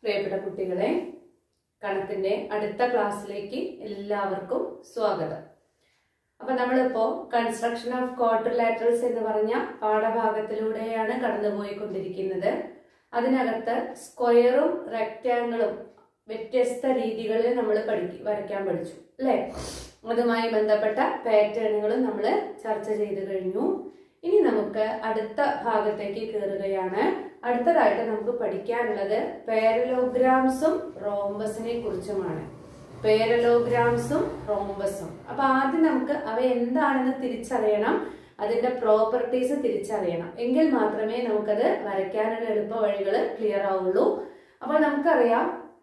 പ്രിയപ്പെട്ട കുട്ടികളെ കണക്കിന്റെ അടുത്ത ക്ലാസ്സിലേക്ക് എല്ലാവർക്കും സ്വാഗതം അപ്പൊ നമ്മളിപ്പോ കൺസ്ട്രക്ഷൻ ഓഫ് ക്വാർട്ടർലാറ്ററൽസ് എന്ന് പറഞ്ഞ പാഠഭാഗത്തിലൂടെയാണ് കടന്നുപോയിക്കൊണ്ടിരിക്കുന്നത് അതിനകത്ത് സ്ക്വയറും റെക്റ്റാങ്കിളും വ്യത്യസ്ത രീതികളിൽ നമ്മൾ പഠിക്കും വരയ്ക്കാൻ പഠിച്ചു അല്ലേ അതുമായി ബന്ധപ്പെട്ട പാറ്റേണുകളും നമ്മൾ ചർച്ച ചെയ്തു കഴിഞ്ഞു ഇനി നമുക്ക് അടുത്ത ഭാഗത്തേക്ക് കയറുകയാണ് അടുത്തതായിട്ട് നമുക്ക് പഠിക്കാനുള്ളത് പാരലോഗ്രാംസും റോംബസിനെ കുറിച്ചുമാണ് പാരലോഗ്രാംസും റോംബസും അപ്പൊ ആദ്യം നമുക്ക് അവ എന്താണെന്ന് തിരിച്ചറിയണം അതിന്റെ പ്രോപ്പർട്ടീസ് തിരിച്ചറിയണം എങ്കിൽ മാത്രമേ നമുക്കത് വരയ്ക്കാനുള്ള എളുപ്പ വഴികൾ ക്ലിയർ ആവുള്ളൂ അപ്പൊ നമുക്കറിയാം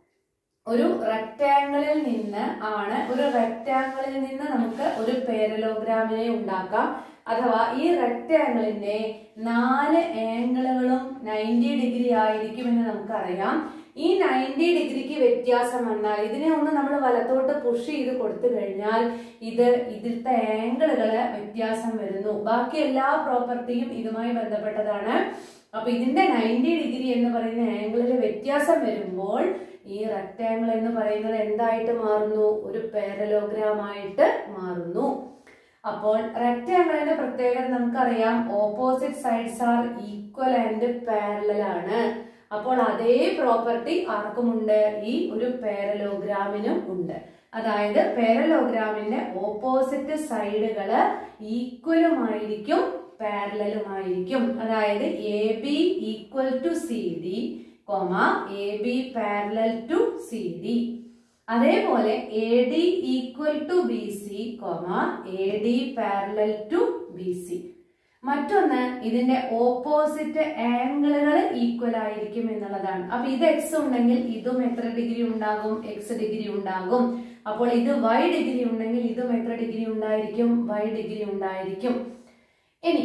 ഒരു റെക്റ്റാങ്കിളിൽ നിന്ന് ആണ് ഒരു റെക്റ്റാങ്കിളിൽ നിന്ന് നമുക്ക് ഒരു പാരലോഗ്രാമിനെ ഉണ്ടാക്കാം അഥവാ ഈ റെക്റ്റാങ്കിളിന്റെ നാല് ആംഗിളുകളും നയൻറ്റി ഡിഗ്രി ആയിരിക്കും എന്ന് നമുക്കറിയാം ഈ നയൻറ്റി ഡിഗ്രിക്ക് വ്യത്യാസം വന്നാൽ ഇതിനെ ഒന്ന് നമ്മൾ വലത്തോട്ട് പുഷ് ചെയ്ത് കൊടുത്തു കഴിഞ്ഞാൽ ഇത് ഇതിലത്തെ ആംഗിളുകള് വ്യത്യാസം വരുന്നു ബാക്കി എല്ലാ പ്രോപ്പർട്ടിയും ഇതുമായി ബന്ധപ്പെട്ടതാണ് അപ്പൊ ഇതിന്റെ നയൻറ്റി ഡിഗ്രി എന്ന് പറയുന്ന ആംഗിളിൽ വ്യത്യാസം വരുമ്പോൾ ഈ റെക്ടാങ്കിൾ എന്ന് പറയുന്നത് എന്തായിട്ട് മാറുന്നു ഒരു പാരലോഗ്രാം ആയിട്ട് മാറുന്നു അപ്പോൾ റെക്ടാങ്കിളിന്റെ പ്രത്യേകത നമുക്കറിയാം opposite sides are equal and parallel ആണ് അപ്പോൾ അതേ പ്രോപ്പർട്ടി ആർക്കുമുണ്ട് ഈ ഒരു പാരലോഗ്രാമിനും ഉണ്ട് അതായത് പാരലോഗ്രാമിന്റെ ഓപ്പോസിറ്റ് സൈഡുകള് ഈക്വലുമായിരിക്കും പാരലലുമായിരിക്കും അതായത് A B equal to C D comma A B parallel to C D അതേപോലെ A D equal to B C comma A D parallel to B C മറ്റൊന്ന് ഇതിന്റെ ഓപ്പോസിറ്റ് ആംഗിളുകൾ ഈക്വൽ ആയിരിക്കും എന്നുള്ളതാണ് അപ്പൊ ഇത് എക്സ് ഉണ്ടെങ്കിൽ ഇതും എത്ര ഡിഗ്രി ഉണ്ടാകും എക്സ് ഡിഗ്രി ഉണ്ടാകും അപ്പോൾ ഇത് വൈ ഡിഗ്രി ഉണ്ടെങ്കിൽ ഇതും എത്ര ഡിഗ്രി ഉണ്ടായിരിക്കും വൈ ഡിഗ്രി ഉണ്ടായിരിക്കും ഇനി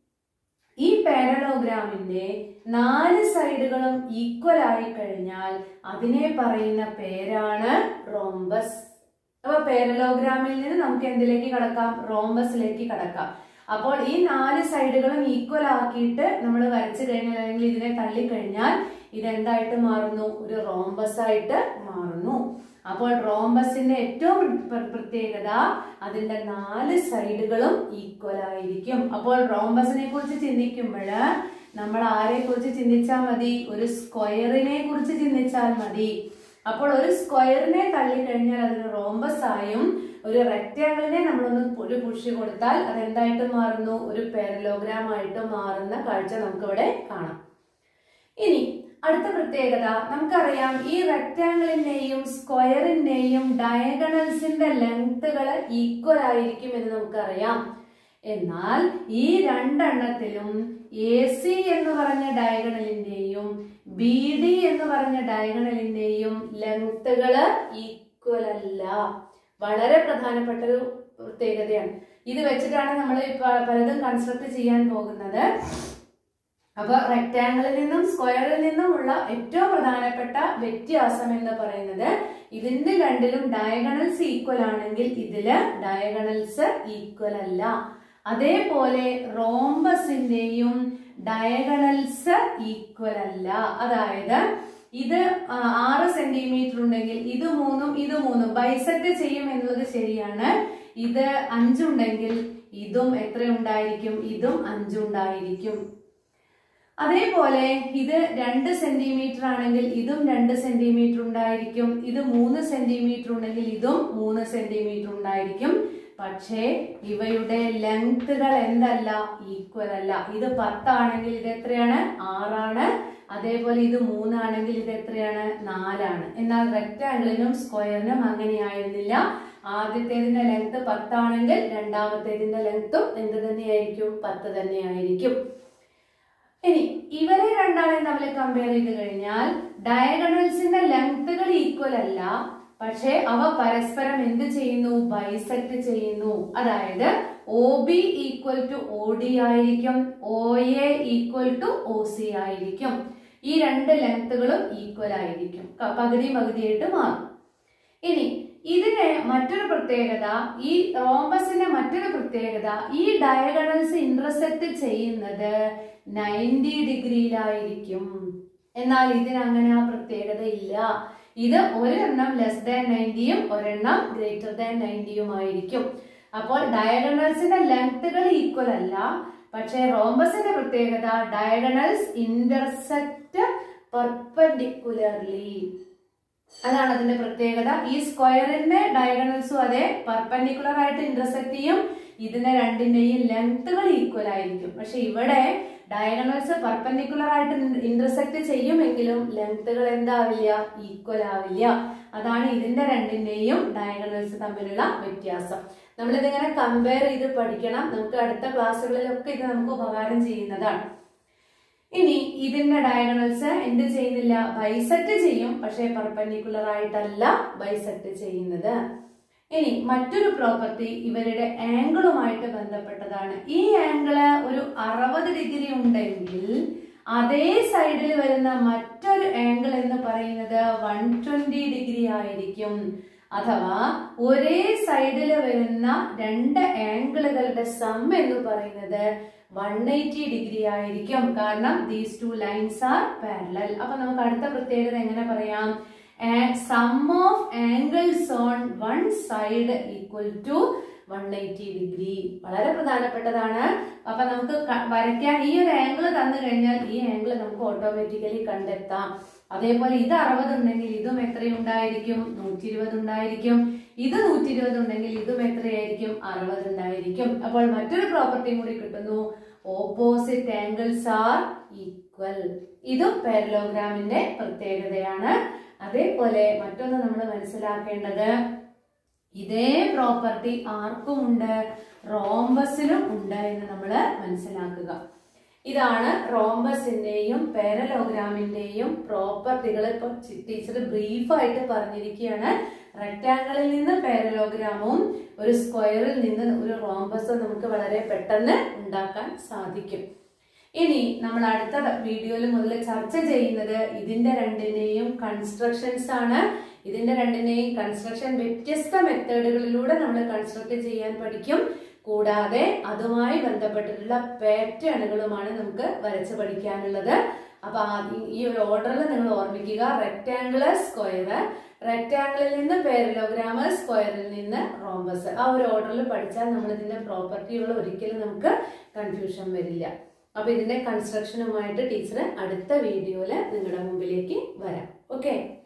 ഈ പാരലോഗ്രാമിന്റെ നാല് സൈഡുകളും ഈക്വൽ ആയി കഴിഞ്ഞാൽ അതിനെ പറയുന്ന പേരാണ് റോംബസ് അപ്പൊ പാരലോഗ്രാമിൽ നിന്ന് നമുക്ക് എന്തിലേക്ക് കടക്കാം റോംബസിലേക്ക് കടക്കാം അപ്പോൾ ഈ നാല് സൈഡുകളും ഈക്വൽ ആക്കിയിട്ട് നമ്മൾ വരച്ചു കഴിഞ്ഞാൽ അല്ലെങ്കിൽ ഇതിനെ തള്ളിക്കഴിഞ്ഞാൽ ഇതെന്തായിട്ട് മാറുന്നു ഒരു റോംബസ് ആയിട്ട് മാറുന്നു അപ്പോൾ റോംബസിന്റെ ഏറ്റവും പ്രത്യേകത അതിന്റെ നാല് സൈഡുകളും ഈക്വൽ ആയിരിക്കും അപ്പോൾ റോംബസിനെ കുറിച്ച് ചിന്തിക്കുമ്പോൾ നമ്മൾ ആരെ കുറിച്ച് ചിന്തിച്ചാൽ മതി ഒരു സ്ക്വയറിനെ കുറിച്ച് ചിന്തിച്ചാൽ മതി അപ്പോൾ ഒരു സ്ക്വയറിനെ തള്ളിക്കഴിഞ്ഞാൽ അതൊരു റോംബസ് ആയും ഒരു റെക്റ്റാങ്കിളിനെ നമ്മളൊന്ന് ഒരു പുഷ് കൊടുത്താൽ അത് എന്തായിട്ട് മാറുന്നു ഒരു പാരലോഗ്രാം ആയിട്ട് മാറുന്ന കാഴ്ച നമുക്കിവിടെ കാണാം ഇനി അടുത്ത പ്രത്യേകത നമുക്കറിയാം ഈ റെക്റ്റാങ്കിളിന്റെയും സ്ക്വയറിന്റെയും ഡയഗണൽസിന്റെ ലെങ്ത്തുകൾ ഈക്വൽ ആയിരിക്കും എന്ന് നമുക്കറിയാം എന്നാൽ ഈ രണ്ടെണ്ണത്തിലും എ സി എന്ന് പറഞ്ഞ ഡയഗണലിന്റെയും ബി ഡി എന്ന് പറഞ്ഞ ഡയഗണലിന്റെയും ലെങ്ത്തുകള് ഈക്വൽ അല്ല വളരെ പ്രധാനപ്പെട്ട ഒരു പ്രത്യേകതയാണ് ഇത് വെച്ചിട്ടാണ് നമ്മൾ പലതും കൺസ്ട്രക്ട് ചെയ്യാൻ പോകുന്നത് അപ്പൊ റെക്ടാങ്കിളിൽ നിന്നും സ്ക്വയറിൽ നിന്നുമുള്ള ഏറ്റവും പ്രധാനപ്പെട്ട വ്യത്യാസം എന്ന് പറയുന്നത് ഇതിന്റെ രണ്ടിലും ഡയഗണൽസ് ഈക്വൽ ആണെങ്കിൽ ഇതില് ഡയഗണൽസ് ഈക്വൽ അല്ല അതേപോലെ റോംബസിന്റെയും ഡയഗണൽസ് ഈക്വൽ അല്ല അതായത് ഇത് ആറ് സെന്റിമീറ്റർ ഉണ്ടെങ്കിൽ ഇത് മൂന്നും ഇത് മൂന്നും ബൈസെക്ട് ചെയ്യും എന്നുള്ളത് ശരിയാണ് ഇത് അഞ്ചുണ്ടെങ്കിൽ ഇതും എത്ര ഉണ്ടായിരിക്കും ഇതും അഞ്ചുണ്ടായിരിക്കും അതേപോലെ ഇത് രണ്ട് സെന്റിമീറ്റർ ആണെങ്കിൽ ഇതും രണ്ട് സെന്റിമീറ്റർ ഉണ്ടായിരിക്കും ഇത് മൂന്ന് സെന്റിമീറ്റർ ഉണ്ടെങ്കിൽ ഇതും മൂന്ന് സെന്റിമീറ്റർ ഉണ്ടായിരിക്കും പക്ഷേ ഇവയുടെ ലെങ്ത്തുകൾ എന്തല്ല ഈക്വൽ അല്ല ഇത് പത്താണെങ്കിൽ ഇത് എത്രയാണ് ആറാണ് അതേപോലെ ഇത് മൂന്നാണെങ്കിൽ ഇത് എത്രയാണ് നാലാണ് എന്നാൽ റെക്റ്റാങ്കിളിനും സ്ക്വയറിനും അങ്ങനെയായിരുന്നില്ല ആദ്യത്തേതിന്റെ ലെങ്ത് പത്താണെങ്കിൽ രണ്ടാമത്തേതിന്റെ ലെങ്ത്തും എന്ത് തന്നെയായിരിക്കും പത്ത് തന്നെയായിരിക്കും ഇനി ഇവരെ രണ്ടാളെയും തമ്മിൽ കമ്പയർ ചെയ്ത് കഴിഞ്ഞാൽ ഡയഗണൽസിന്റെ ലെങ്ത്തുകൾ ഈക്വൽ അല്ല പക്ഷെ അവ പരസ്പരം എന്ത് ചെയ്യുന്നു ബൈസെക്ട് ചെയ്യുന്നു അതായത് O B equal to O D ആയിരിക്കും O A equal to O C ആയിരിക്കും ഈ രണ്ട് ലെങ്ത്തുകളും ഈക്വൽ ആയിരിക്കും പകുതി പകുതിയായിട്ട് മാറും ഇനി ഇതിന് മറ്റൊരു പ്രത്യേകത ഈ റോംബസിന്റെ മറ്റൊരു പ്രത്യേകത ഈ ഡയഗണൽസ് ഇന്റർസെക്ട് ചെയ്യുന്നത് നയൻറ്റി ഡിഗ്രിയിലായിരിക്കും എന്നാൽ ഇതിന് അങ്ങനെ ആ പ്രത്യേകത ഇല്ല ഇത് ഒരെണ്ണം ലെസ് ദാൻ നയൻറ്റിയും ഒരെണ്ണം ഗ്രേറ്റർ ദാൻ നയൻറ്റിയും ആയിരിക്കും അപ്പോൾ ഡയഗണൽസിന്റെ ലെങ്ത്തുകൾ ഈക്വൽ അല്ല പക്ഷേ റോംബസിന്റെ പ്രത്യേകത ഡയഗണൽസ് ഇന്റർസെക്ട് പെർപെൻഡിക്കുലർലി അതാണ് അതിന്റെ പ്രത്യേകത ഈ സ്ക്വയറിന്റെ ഡയഗണൽസും അതെ പെർപെൻഡിക്കുലർ ആയിട്ട് ഇന്റർസെക്ട് ചെയ്യും ഇതിന്റെ രണ്ടിന്റെയും ലെങ്ത്തുകൾ ഈക്വൽ ആയിരിക്കും പക്ഷെ ഇവിടെ ഡയഗണൽസ് പെർപെൻഡിക്കുലർ ആയിട്ട് ഇന്റർസെക്ട് ചെയ്യുമെങ്കിലും ലെങ്ത്തുകൾ എന്താവില്ല ഈക്വൽ ആവില്ല അതാണ് ഇതിന്റെ രണ്ടിന്റെയും ഡയഗണൽസ് തമ്മിലുള്ള വ്യത്യാസം നമ്മളിതിങ്ങനെ കമ്പയർ ചെയ്ത് പഠിക്കണം നമുക്ക് അടുത്ത ക്ലാസ്സുകളിലൊക്കെ ഇത് നമുക്ക് ഉപകാരം ചെയ്യുന്നതാണ് ഇനി ഇതിന്റെ ഡയഗണൽസ് എന്ത് ചെയ്യുന്നില്ല ബൈസെക്ട് ചെയ്യും പക്ഷേ പെർപെൻഡിക്കുലർ ആയിട്ടല്ല ബൈസെക്ട് ചെയ്യുന്നത് ഇനി മറ്റൊരു പ്രോപ്പർട്ടി ഇവരുടെ ആംഗിളുമായിട്ട് ബന്ധപ്പെട്ടതാണ് ഈ ആംഗിള് ഒരു അറുപത് ഡിഗ്രി ഉണ്ടെങ്കിൽ അതേ സൈഡിൽ വരുന്ന മറ്റൊരു ആംഗിൾ എന്ന് പറയുന്നത് വൺ ട്വന്റി ഡിഗ്രി ആയിരിക്കും അഥവാ ഒരേ സൈഡിൽ വരുന്ന രണ്ട് ആംഗിളുകളുടെ സം എന്ന് പറയുന്നത് വൺ എയ്റ്റി ഡിഗ്രി ആയിരിക്കും കാരണം these two lines are parallel അപ്പൊ നമുക്ക് അടുത്ത പ്രത്യേകത എങ്ങനെ പറയാം sum of angles on one side equal to one eighty degree വളരെ പ്രധാനപ്പെട്ടതാണ് അപ്പൊ നമുക്ക് ക- വരയ്ക്കാൻ ഈ ഒരു ആംഗിൾ തന്നു കഴിഞ്ഞാൽ ഈ ആംഗിൾ നമുക്ക് ഓട്ടോമാറ്റിക്കലി കണ്ടെത്താം അതേപോലെ ഇത് അറുപത് ഉണ്ടെങ്കിൽ ഇതും എത്രയുണ്ടായിരിക്കും നൂറ്റി ഇരുപത് ഉണ്ടായിരിക്കും ഇത് നൂറ്റി ഇരുപത് ഉണ്ടെങ്കിൽ ഇതും എത്രയായിരിക്കും അറുപത് ഉണ്ടായിരിക്കും അപ്പോൾ മറ്റൊരു പ്രോപ്പർട്ടിയും കൂടി കിട്ടുന്നു ഓപ്പോസിറ്റ് ആംഗിൾസ് ആർ ഈക്വൽ ഇതും പാരലോഗ്രാമിന്റെ പ്രത്യേകതയാണ് അതേപോലെ മറ്റൊന്ന് നമ്മൾ മനസ്സിലാക്കേണ്ടത് ഇതേ പ്രോപ്പർട്ടി ആർക്കും ഉണ്ട് റോംബസിനും ഉണ്ട് എന്ന് നമ്മൾ മനസ്സിലാക്കുക ഇതാണ് റോംബസിന്റെയും പാരലോഗ്രാമിന്റെയും പ്രോപ്പർട്ടികൾ ഇപ്പൊ ടീച്ചർ ബ്രീഫായിട്ട് പറഞ്ഞിരിക്കുകയാണ് റെക്ടാങ്കിളിൽ നിന്ന് പാരലോഗ്രാമും ഒരു സ്ക്വയറിൽ നിന്ന് ഒരു റോംബസും നമുക്ക് വളരെ പെട്ടെന്ന് ഉണ്ടാക്കാൻ സാധിക്കും ഇനി നമ്മൾ അടുത്ത വീഡിയോയിൽ മുതൽ ചർച്ച ചെയ്യുന്നത് ഇതിന്റെ രണ്ടിന്റെയും കൺസ്ട്രക്ഷൻസ് ആണ് ഇതിന്റെ രണ്ടിന്റെയും കൺസ്ട്രക്ഷൻ വ്യത്യസ്ത മെത്തേഡുകളിലൂടെ നമ്മൾ കൺസ്ട്രക്ട് ചെയ്യാൻ പഠിക്കും കൂടാതെ അതുമായി ബന്ധപ്പെട്ടിട്ടുള്ള പാറ്റേണുകളുമാണ് നമുക്ക് വരച്ച് പഠിക്കാനുള്ളത് അപ്പൊ ആദ്യം ഈ ഒരു ഓർഡറിൽ നിങ്ങൾ ഓർമ്മിക്കുക റെക്ടാംഗുലർ സ്ക്വയർ റെക്ടാംഗിളിൽ നിന്ന് പാരലോഗ്രാമ് സ്ക്വയറിൽ നിന്ന് റോംബസ് ആ ഒരു ഓർഡറിൽ പഠിച്ചാൽ നമ്മൾ ഇതിന്റെ പ്രോപ്പർട്ടികൾ ഒരിക്കലും നമുക്ക് കൺഫ്യൂഷൻ വരില്ല അപ്പൊ ഇതിന്റെ കൺസ്ട്രക്ഷനുമായിട്ട് ടീച്ചർ അടുത്ത വീഡിയോയിൽ നിങ്ങളുടെ മുമ്പിലേക്ക് വരാം ഓക്കെ